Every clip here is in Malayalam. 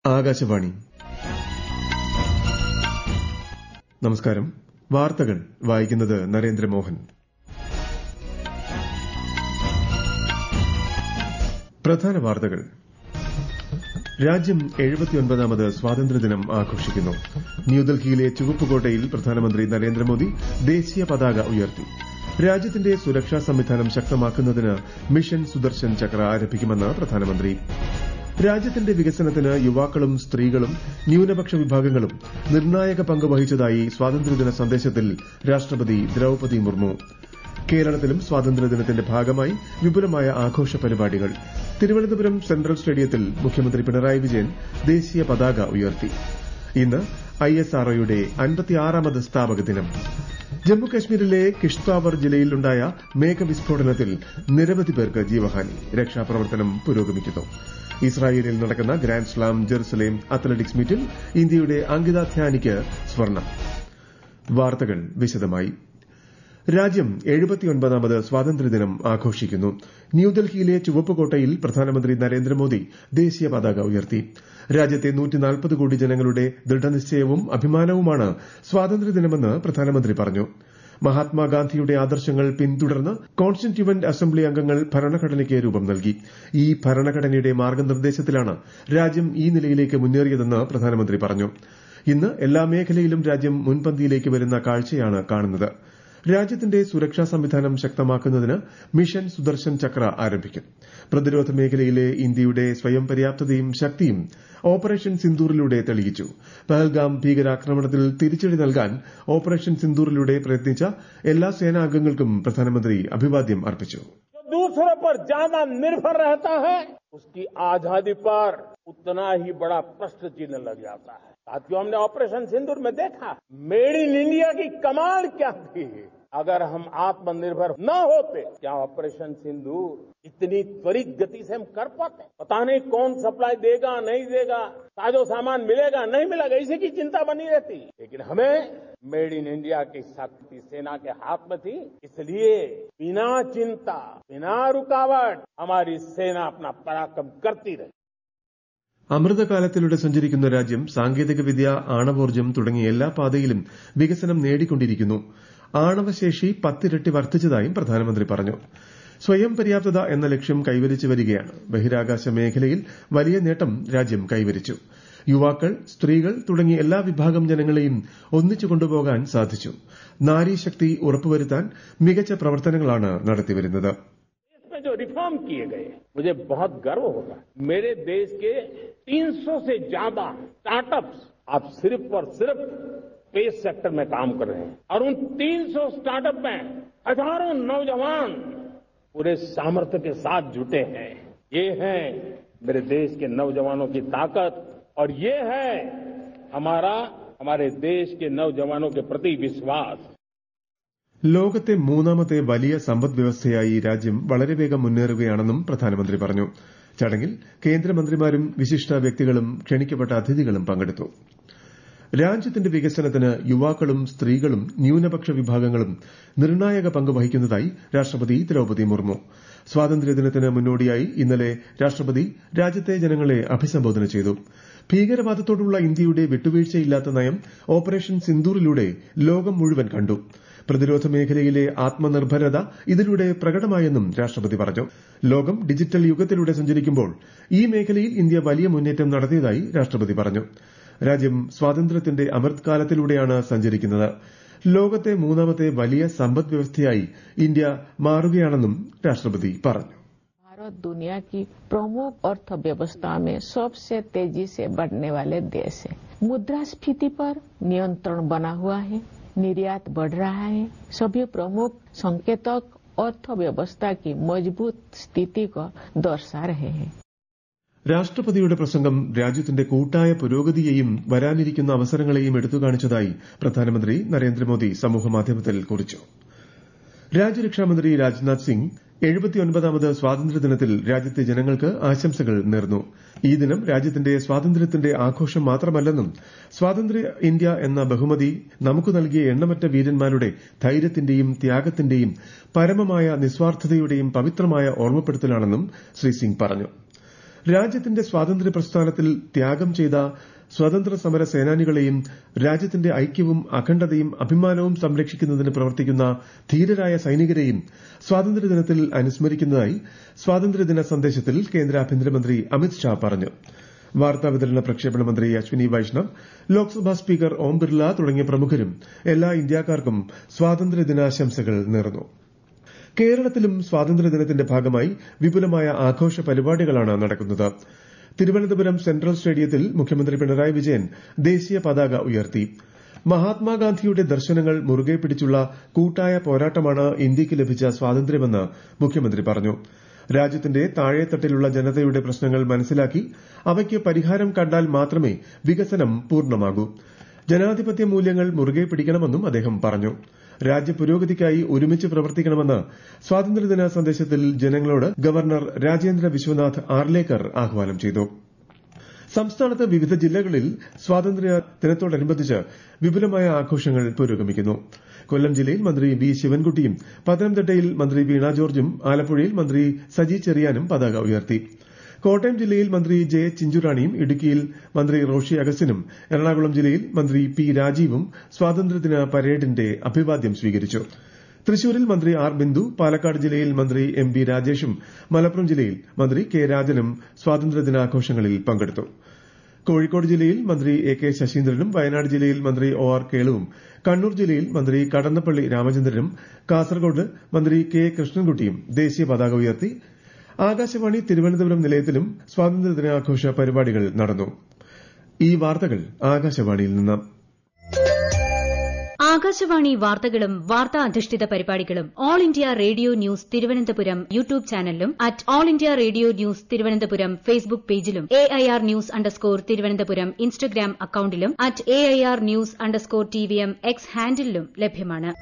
ആകാശവാണി നമസ്കാരം വാർത്തകൾ വായിക്കുന്നത് നരേന്ദ്രമോഹൻ പ്രധാന വാർത്തകൾ രാജ്യം എഴുപത്തിയൊൻപതാമത് സ്വാതന്ത്ര്യദിനം ആഘോഷിക്കുന്നു ന്യൂഡൽഹിയിലെ ചുവപ്പുകോട്ടയിൽ പ്രധാനമന്ത്രി നരേന്ദ്രമോദി ദേശീയ പതാക ഉയർത്തി രാജ്യത്തിന്റെ സുരക്ഷാ സംവിധാനം ശക്തമാക്കുന്നതിന് മിഷൻ സുദർശൻ ചക്ര ആരംഭിക്കുമെന്ന് പ്രധാനമന്ത്രി രാജ്യത്തിന്റെ വികസനത്തിന് യുവാക്കളും സ്ത്രീകളും ന്യൂനപക്ഷ വിഭാഗങ്ങളും നിർണായക പങ്ക് വഹിച്ചതായി സ്വാതന്ത്ര്യദിന സന്ദേശത്തിൽ രാഷ്ട്രപതി ദ്രൌപതി മുർമു കേരളത്തിലും സ്വാതന്ത്ര്യദിനത്തിന്റെ ഭാഗമായി വിപുലമായ ആഘോഷ പരിപാടികൾ തിരുവനന്തപുരം സെൻട്രൽ സ്റ്റേഡിയത്തിൽ മുഖ്യമന്ത്രി പിണറായി വിജയൻ ദേശീയ പതാക ഉയർത്തി ഇന്ന് ഐഎസ്ആർഒയുടെ അൻപത്തിയാറാമത് സ്ഥാപക ദിനം ജമ്മുകശ്മീരിലെ കിഷ്ത്വാവർ ജില്ലയിലുണ്ടായ മേഘവിസ്ഫോടനത്തിൽ നിരവധി പേർക്ക് ജീവഹാനി രക്ഷാപ്രവർത്തനം പുരോഗമിക്കുന്നു ഇസ്രായേലിൽ നടക്കുന്ന ഗ്രാൻഡ് സ്ലാം ജെറുസലേം അത്ലറ്റിക്സ് മീറ്റിൽ ഇന്ത്യയുടെ അങ്കിത ധ്യാനിക്ക് സ്വർണം വാർത്തകൾ വിശദമായി രാജ്യം എഴുപത്തിയൊൻപതാമത് സ്വാതന്ത്ര്യദിനം ആഘോഷിക്കുന്നു ന്യൂഡൽഹിയിലെ ചുവപ്പുകോട്ടയിൽ പ്രധാനമന്ത്രി നരേന്ദ്രമോദി ദേശീയ പതാക ഉയർത്തി രാജ്യത്തെ കോടി ജനങ്ങളുടെ ദൃഢനിശ്ചയവും അഭിമാനവുമാണ് സ്വാതന്ത്ര്യദിനമെന്ന് പ്രധാനമന്ത്രി പറഞ്ഞു മഹാത്മാഗാന്ധിയുടെ ആദർശങ്ങൾ പിന്തുടർന്ന് കോൺസ്റ്റിറ്റ്യൂവന്റ് അസംബ്ലി അംഗങ്ങൾ ഭരണഘടനയ്ക്ക് രൂപം നൽകി ഈ ഭരണഘടനയുടെ മാർഗ്ഗനിർദ്ദേശത്തിലാണ് രാജ്യം ഈ നിലയിലേക്ക് മുന്നേറിയതെന്ന് പ്രധാനമന്ത്രി പറഞ്ഞു ഇന്ന് എല്ലാ മേഖലയിലും രാജ്യം മുൻപന്തിയിലേക്ക് വരുന്ന കാഴ്ചയാണ് കാണുന്നത് രാജ്യത്തിന്റെ സുരക്ഷാ സംവിധാനം ശക്തമാക്കുന്നതിന് മിഷൻ സുദർശൻ ചക്ര ആരംഭിക്കും പ്രതിരോധ മേഖലയിലെ ഇന്ത്യയുടെ സ്വയം പര്യാപ്തതയും ശക്തിയും ഓപ്പറേഷൻ സിന്ദൂറിലൂടെ തെളിയിച്ചു പഹൽഗാം ഭീകരാക്രമണത്തിൽ തിരിച്ചടി നൽകാൻ ഓപ്പറേഷൻ സിന്ദൂറിലൂടെ പ്രയത്നിച്ച എല്ലാ സേനാംഗങ്ങൾക്കും പ്രധാനമന്ത്രി അഭിവാദ്യം അർപ്പിച്ചു दूसरों पर ज्यादा निर्भर रहता है उसकी आजादी पर उतना ही बड़ा प्रश्न चिन्ह लग जाता है साथियों हमने ऑपरेशन सिंदूर में देखा मेड इन इंडिया की कमाल क्या थी अगर हम आत्मनिर्भर न होते क्या ऑपरेशन सिंदूर इतनी त्वरित गति से हम कर पाते पता नहीं कौन सप्लाई देगा नहीं देगा साजो सामान मिलेगा नहीं मिलेगा इसी की चिंता बनी रहती लेकिन हमें मेड इन इंडिया की शक्ति सेना के हाथ में थी इसलिए बिना चिंता बिना रुकावट हमारी सेना अपना पराक्रम करती रही അമൃതകാലത്തിലൂടെ സഞ്ചരിക്കുന്ന രാജ്യം സാങ്കേതികവിദ്യ ആണവോർജ്ജം തുടങ്ങിയ എല്ലാ പാതയിലും വികസനം നേടിക്കൊണ്ടിരിക്കുന്നു ആണവശേഷി പത്തിരട്ടി വർദ്ധിച്ചതായും പ്രധാനമന്ത്രി പറഞ്ഞു സ്വയം പര്യാപ്തത എന്ന ലക്ഷ്യം കൈവരിച്ചു വരികയാണ് ബഹിരാകാശ മേഖലയിൽ വലിയ നേട്ടം രാജ്യം കൈവരിച്ചു യുവാക്കൾ സ്ത്രീകൾ തുടങ്ങി എല്ലാ വിഭാഗം ജനങ്ങളെയും ഒന്നിച്ചു കൊണ്ടുപോകാൻ സാധിച്ചു നാരീശക്തി ഉറപ്പുവരുത്താൻ മികച്ച പ്രവർത്തനങ്ങളാണ് നടത്തിവരുന്നത് इसमें जो रिफॉर्म किए गए मुझे बहुत गर्व होगा मेरे देश के 300 से ज्यादा स्टार्टअप्स अब सिर्फ और सिर्फ स्पेस सेक्टर में काम कर रहे हैं और उन 300 स्टार्टअप में हजारों नौजवान पूरे सामर्थ्य के साथ जुटे हैं ये है मेरे देश के नौजवानों की ताकत और ये है हमारा हमारे देश के नौजवानों के प्रति विश्वास ലോകത്തെ മൂന്നാമത്തെ വലിയ സമ്പദ് വ്യവസ്ഥയായി രാജ്യം വളരെ വേഗം മുന്നേറുകയാണെന്നും പ്രധാനമന്ത്രി പറഞ്ഞു ചടങ്ങിൽ കേന്ദ്രമന്ത്രിമാരും വിശിഷ്ട വ്യക്തികളും ക്ഷണിക്കപ്പെട്ട അതിഥികളും പങ്കെടുത്തു രാജ്യത്തിന്റെ വികസനത്തിന് യുവാക്കളും സ്ത്രീകളും ന്യൂനപക്ഷ വിഭാഗങ്ങളും നിർണായക പങ്ക് വഹിക്കുന്നതായി രാഷ്ട്രപതി ദ്രൌപതി മുർമു സ്വാതന്ത്ര്യദിനത്തിന് മുന്നോടിയായി ഇന്നലെ രാഷ്ട്രപതി രാജ്യത്തെ ജനങ്ങളെ അഭിസംബോധന ചെയ്തു ഭീകരവാദത്തോടുള്ള ഇന്ത്യയുടെ വിട്ടുവീഴ്ചയില്ലാത്ത നയം ഓപ്പറേഷൻ സിന്ദൂറിലൂടെ ലോകം മുഴുവൻ കണ്ടു പ്രതിരോധ മേഖലയിലെ ആത്മനിർഭരത ഇതിലൂടെ പ്രകടമായെന്നും രാഷ്ട്രപതി പറഞ്ഞു ലോകം ഡിജിറ്റൽ യുഗത്തിലൂടെ സഞ്ചരിക്കുമ്പോൾ ഈ മേഖലയിൽ ഇന്ത്യ വലിയ മുന്നേറ്റം നടത്തിയതായി രാഷ്ട്രപതി പറഞ്ഞു രാജ്യം സ്വാതന്ത്ര്യത്തിന്റെ അമൃത് കാലത്തിലൂടെയാണ് സഞ്ചരിക്കുന്നത് ലോകത്തെ മൂന്നാമത്തെ വലിയ സമ്പദ് വ്യവസ്ഥയായി ഇന്ത്യ മാറുകയാണെന്നും രാഷ്ട്രപതി പറഞ്ഞു भारत दुनिया की प्रमुख अर्थव्यवस्था में सबसे तेजी से बढ़ने वाले देश है मुद्रास्फीति पर नियंत्रण बना हुआ है निर्यात बढ़ रहा है सभी प्रमुख संकेतक अर्थव्यवस्था की मजबूत स्थिति को दर्शा रहे हैं രാഷ്ട്രപതിയുടെ പ്രസംഗം രാജ്യത്തിന്റെ കൂട്ടായ പുരോഗതിയെയും വരാനിരിക്കുന്ന അവസരങ്ങളെയും എടുത്തുകാണിച്ചതായി പ്രധാനമന്ത്രി നരേന്ദ്രമോദി സമൂഹമാധ്യമത്തിൽ കുറിച്ചു രാജ്യരക്ഷാമന്ത്രി രാജ്നാഥ് സിംഗ് എഴുപത്തിയൊൻപതാമത് സ്വാതന്ത്ര്യദിനത്തിൽ രാജ്യത്തെ ജനങ്ങൾക്ക് ആശംസകൾ നേർന്നു ഈ ദിനം രാജ്യത്തിന്റെ സ്വാതന്ത്ര്യത്തിന്റെ ആഘോഷം മാത്രമല്ലെന്നും സ്വാതന്ത്ര്യ ഇന്ത്യ എന്ന ബഹുമതി നമുക്ക് നൽകിയ എണ്ണമറ്റ വീരന്മാരുടെ ധൈര്യത്തിന്റെയും ത്യാഗത്തിന്റെയും പരമമായ നിസ്വാർത്ഥതയുടെയും പവിത്രമായ ഓർമ്മപ്പെടുത്തലാണെന്നും ശ്രീ സിംഗ് പറഞ്ഞു രാജ്യത്തിന്റെ സ്വാതന്ത്ര്യ പ്രസ്ഥാനത്തിൽ ത്യാഗം ചെയ്ത സ്വതന്ത്ര സമര സേനാനികളെയും രാജ്യത്തിന്റെ ഐക്യവും അഖണ്ഡതയും അഭിമാനവും സംരക്ഷിക്കുന്നതിന് പ്രവർത്തിക്കുന്ന ധീരരായ സൈനികരെയും സ്വാതന്ത്ര്യദിനത്തിൽ അനുസ്മരിക്കുന്നതായി സ്വാതന്ത്ര്യദിന സന്ദേശത്തിൽ കേന്ദ്ര ആഭ്യന്തരമന്ത്രി അമിത് ഷാ പറഞ്ഞു വാർത്താവിതരണ പ്രക്ഷേപണ മന്ത്രി അശ്വിനി വൈഷ്ണവ് ലോക്സഭാ സ്പീക്കർ ഓം ബിർല തുടങ്ങിയ പ്രമുഖരും എല്ലാ ഇന്ത്യക്കാർക്കും സ്വാതന്ത്ര്യദിനാശംസകൾ നേർന്നു കേരളത്തിലും സ്വാതന്ത്ര്യദിനത്തിന്റെ ഭാഗമായി വിപുലമായ ആഘോഷ പരിപാടികളാണ് നടക്കുന്നത് തിരുവനന്തപുരം സെൻട്രൽ സ്റ്റേഡിയത്തിൽ മുഖ്യമന്ത്രി പിണറായി വിജയൻ ദേശീയ പതാക ഉയർത്തി മഹാത്മാഗാന്ധിയുടെ ദർശനങ്ങൾ മുറുകെ പിടിച്ചുള്ള കൂട്ടായ പോരാട്ടമാണ് ഇന്ത്യയ്ക്ക് ലഭിച്ച സ്വാതന്ത്ര്യമെന്ന് മുഖ്യമന്ത്രി പറഞ്ഞു രാജ്യത്തിന്റെ താഴെത്തട്ടിലുള്ള ജനതയുടെ പ്രശ്നങ്ങൾ മനസ്സിലാക്കി അവയ്ക്ക് പരിഹാരം കണ്ടാൽ മാത്രമേ വികസനം പൂർണ്ണമാകൂ ജനാധിപത്യ മൂല്യങ്ങൾ മുറുകെ പിടിക്കണമെന്നും അദ്ദേഹം പറഞ്ഞു രാജ്യപുരോഗതിക്കായി ഒരുമിച്ച് പ്രവർത്തിക്കണമെന്ന് സ്വാതന്ത്ര്യദിന സന്ദേശത്തിൽ ജനങ്ങളോട് ഗവർണർ രാജേന്ദ്ര വിശ്വനാഥ് ആർലേക്കർ ആഹ്വാനം ചെയ്തു സംസ്ഥാനത്ത് വിവിധ ജില്ലകളിൽ സ്വാതന്ത്ര്യ ദിനത്തോടനുബന്ധിച്ച് വിപുലമായ ആഘോഷങ്ങൾ പുരോഗമിക്കുന്നു കൊല്ലം ജില്ലയിൽ മന്ത്രി വി ശിവൻകുട്ടിയും പത്തനംതിട്ടയിൽ മന്ത്രി വീണ ജോർജും ആലപ്പുഴയിൽ മന്ത്രി സജി ചെറിയാനും പതാക ഉയർത്തി കോട്ടയം ജില്ലയിൽ മന്ത്രി ജെ ചിഞ്ചുറാണിയും ഇടുക്കിയിൽ മന്ത്രി റോഷി അഗസ്റ്റിനും എറണാകുളം ജില്ലയിൽ മന്ത്രി പി രാജീവും സ്വാതന്ത്ര്യദിന പരേഡിന്റെ അഭിവാദ്യം സ്വീകരിച്ചു തൃശൂരിൽ മന്ത്രി ആർ ബിന്ദു പാലക്കാട് ജില്ലയിൽ മന്ത്രി എം ബി രാജേഷും മലപ്പുറം ജില്ലയിൽ മന്ത്രി കെ രാജനും സ്വാതന്ത്ര്യദിനാഘോഷങ്ങളിൽ പങ്കെടുത്തു കോഴിക്കോട് ജില്ലയിൽ മന്ത്രി എ കെ ശശീന്ദ്രനും വയനാട് ജില്ലയിൽ മന്ത്രി ഒ ആർ കേളുവും കണ്ണൂർ ജില്ലയിൽ മന്ത്രി കടന്നപ്പള്ളി രാമചന്ദ്രനും കാസർഗോഡ് മന്ത്രി കെ കൃഷ്ണൻകുട്ടിയും ദേശീയ പതാക ഉയർത്തി ആകാശവാണി തിരുവനന്തപുരം നിലയത്തിലും സ്വാതന്ത്ര്യദിനാഘോഷ പരിപാടികൾ നടന്നു ഈ വാർത്തകൾ ആകാശവാണിയിൽ നിന്ന് ആകാശവാണി വാർത്തകളും വാർത്താ അധിഷ്ഠിത പരിപാടികളും All India Radio news Thiruvananthapuram YouTube ചാനലിലും at All India Radio news Thiruvananthapuram Facebook പേജിലും A I R news underscore Thiruvananthapuram Instagram അക്കൌണ്ടിലും at A I R news underscore T V M X ഹാൻഡിലും ലഭ്യമാണ്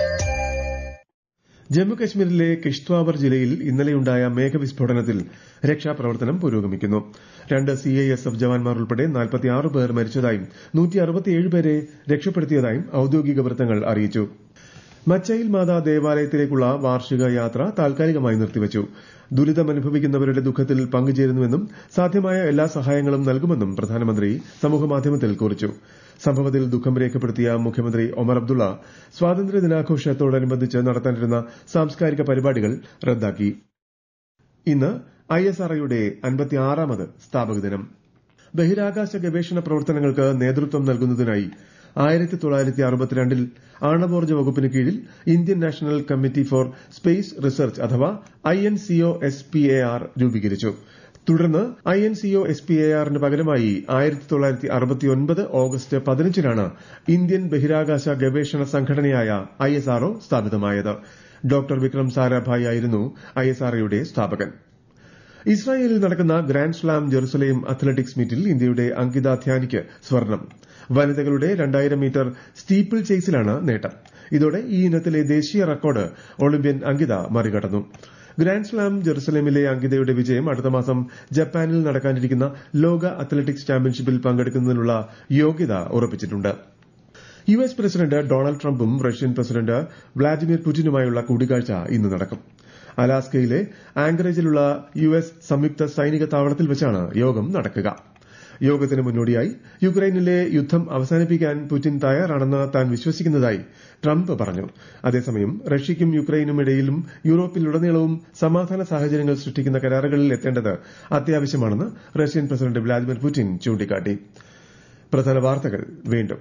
ജമ്മുകശ്മീരിലെ കിഷ്ത്വാവർ ജില്ലയിൽ ഇന്നലെയുണ്ടായ മേഘവിസ്ഫോടനത്തിൽ രക്ഷാപ്രവർത്തനം പുരോഗമിക്കുന്നു രണ്ട് സിഐഎസ്എഫ് ജവാന്മാർ ഉൾപ്പെടെ നാൽപ്പത്തിയാറ് പേർ മരിച്ചതായും പേരെ രക്ഷപ്പെടുത്തിയതായും ഔദ്യോഗിക വൃത്തങ്ങൾ അറിയിച്ചു മച്ചയിൽ മാതാ ദേവാലയത്തിലേക്കുള്ള വാർഷിക യാത്ര താൽക്കാലികമായി നിർത്തിവച്ചു ദുരിതമനുഭവിക്കുന്നവരുടെ ദുഃഖത്തിൽ പങ്കുചേരുന്നുവെന്നും സാധ്യമായ എല്ലാ സഹായങ്ങളും നൽകുമെന്നും പ്രധാനമന്ത്രി സമൂഹമാധ്യമത്തിൽ കുറിച്ചു സംഭവത്തിൽ ദുഃഖം രേഖപ്പെടുത്തിയ മുഖ്യമന്ത്രി ഒമർ അബ്ദുള്ള സ്വാതന്ത്ര്യദിനാഘോഷത്തോടനുബന്ധിച്ച് നടത്താനിരുന്ന സാംസ്കാരിക പരിപാടികൾ റദ്ദാക്കി ഇന്ന് ഐഎസ്ആർഒയുടെ അൻപത്തിയാറാമത് സ്ഥാപക ദിനം ബഹിരാകാശ ഗവേഷണ പ്രവർത്തനങ്ങൾക്ക് നേതൃത്വം നൽകുന്നതിനായി ആയിരത്തി തൊള്ളായിരത്തി അറുപത്തിരണ്ടിൽ ആണവോർജ്ജ വകുപ്പിന് കീഴിൽ Indian National Committee for Space Research അഥവാ I N C O S P A R രൂപീകരിച്ചു തുടർന്ന് I N C O S P A ആറിന് പകരമായി ആയിരത്തി തൊള്ളായിരത്തി അറുപത്തിയൊൻപത് ഓഗസ്റ്റ് പതിനഞ്ചിനാണ് ഇന്ത്യൻ ബഹിരാകാശ ഗവേഷണ സംഘടനയായ ഐ എസ് ആർഒ സ്ഥാപിതമായത് ഡോക്ടർ വിക്രം സാരാഭായ് ആയിരുന്നു ഐ എസ് ആർഒയുടെ സ്ഥാപകൻ ഇസ്രായേലിൽ നടക്കുന്ന ഗ്രാൻഡ് സ്ലാം ജെറുസലേം അത്ലറ്റിക്സ് മീറ്റിൽ ഇന്ത്യയുടെ അങ്കിത ധ്യാനിക്ക് സ്വർണം വനിതകളുടെ രണ്ടായിരം മീറ്റർ സ്റ്റീപ്പിൾ ചേസിലാണ് നേട്ടം ഇതോടെ ഈ ഇനത്തിലെ ദേശീയ റെക്കോർഡ് ഒളിമ്പ്യൻ അങ്കിത മറികടന്നു ഗ്രാൻഡ് സ്ലാം ജെറുസലേമിലെ അങ്കിതയുടെ വിജയം അടുത്ത മാസം ജപ്പാനിൽ നടക്കാനിരിക്കുന്ന ലോക അത്ലറ്റിക്സ് ചാമ്പ്യൻഷിപ്പിൽ പങ്കെടുക്കുന്നതിനുള്ള യോഗ്യത ഉറപ്പിച്ചിട്ടുണ്ട് യു എസ് പ്രസിഡന്റ് ഡൊണാൾഡ് ട്രംപും റഷ്യൻ പ്രസിഡന്റ് വ്ളാഡിമിർ പുടിനുമായുള്ള കൂടിക്കാഴ്ച ഇന്ന് നടക്കും അലാസ്കയിലെ ആങ്കറേജിലുള്ള യു എസ് സംയുക്ത സൈനിക താവളത്തിൽ വെച്ചാണ് യോഗം നടക്കുക യോഗത്തിന് മുന്നോടിയായി യുക്രൈനിലെ യുദ്ധം അവസാനിപ്പിക്കാൻ പുടിൻ തയ്യാറാണെന്ന് താൻ വിശ്വസിക്കുന്നതായി ട്രംപ് പറഞ്ഞു അതേസമയം റഷ്യയ്ക്കും യുക്രൈനും ഇടയിലും യൂറോപ്പിലുടനീളവും സമാധാന സാഹചര്യങ്ങൾ സൃഷ്ടിക്കുന്ന കരാറുകളിൽ എത്തേണ്ടത് അത്യാവശ്യമാണെന്ന് റഷ്യൻ പ്രസിഡന്റ് വ്ളാദിമിർ പുടിൻ ചൂണ്ടിക്കാട്ടി പ്രധാന വാർത്തകൾ വീണ്ടും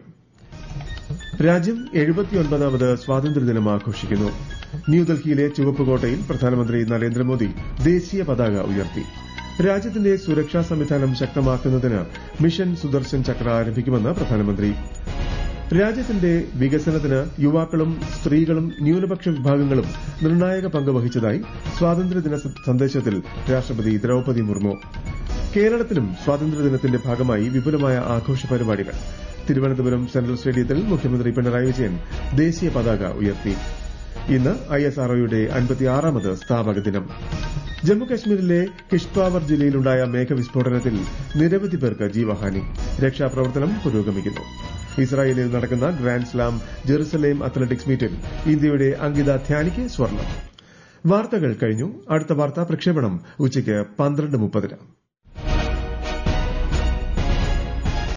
രാജ്യം എഴുപത്തിയൊൻപതാമത് സ്വാതന്ത്ര്യദിനം ആഘോഷിക്കുന്നു ന്യൂഡൽഹിയിലെ ചുവപ്പുകോട്ടയിൽ പ്രധാനമന്ത്രി നരേന്ദ്രമോദി ദേശീയ പതാക ഉയർത്തി രാജ്യത്തിന്റെ സുരക്ഷാ സംവിധാനം ശക്തമാക്കുന്നതിന് മിഷൻ സുദർശൻ ചക്ര ആരംഭിക്കുമെന്ന് പ്രധാനമന്ത്രി രാജ്യത്തിന്റെ വികസനത്തിന് യുവാക്കളും സ്ത്രീകളും ന്യൂനപക്ഷ വിഭാഗങ്ങളും നിർണായക പങ്ക് വഹിച്ചതായി സ്വാതന്ത്ര്യദിന സന്ദേശത്തിൽ രാഷ്ട്രപതി ദ്രൌപതി മുർമു കേരളത്തിലും സ്വാതന്ത്ര്യദിനത്തിന്റെ ഭാഗമായി വിപുലമായ ആഘോഷ പരിപാടികൾ തിരുവനന്തപുരം സെൻട്രൽ സ്റ്റേഡിയത്തിൽ മുഖ്യമന്ത്രി പിണറായി വിജയൻ ദേശീയ പതാക ഉയർത്തി ഇന്ന് ഐഎസ്ആർഒയുടെ അൻപത്തിയാറാമത് സ്ഥാപക ദിനം ജമ്മുകശ്മീരിലെ കിഷ്ത്വാവർ ജില്ലയിലുണ്ടായ മേഘവിസ്ഫോടനത്തിൽ നിരവധി പേർക്ക് ജീവഹാനി രക്ഷാപ്രവർത്തനം പുരോഗമിക്കുന്നു ഇസ്രായേലിൽ നടക്കുന്ന ഗ്രാൻഡ് സ്ലാം ജെറുസലേം അത്ലറ്റിക്സ് മീറ്റിൽ ഇന്ത്യയുടെ അങ്കിത ധ്യാനിക്ക് സ്വർണം വാർത്തകൾ കഴിഞ്ഞു അടുത്ത വാർത്താ പ്രക്ഷേപണം ഉച്ചയ്ക്ക് പന്ത്രണ്ട് മുപ്പതിന്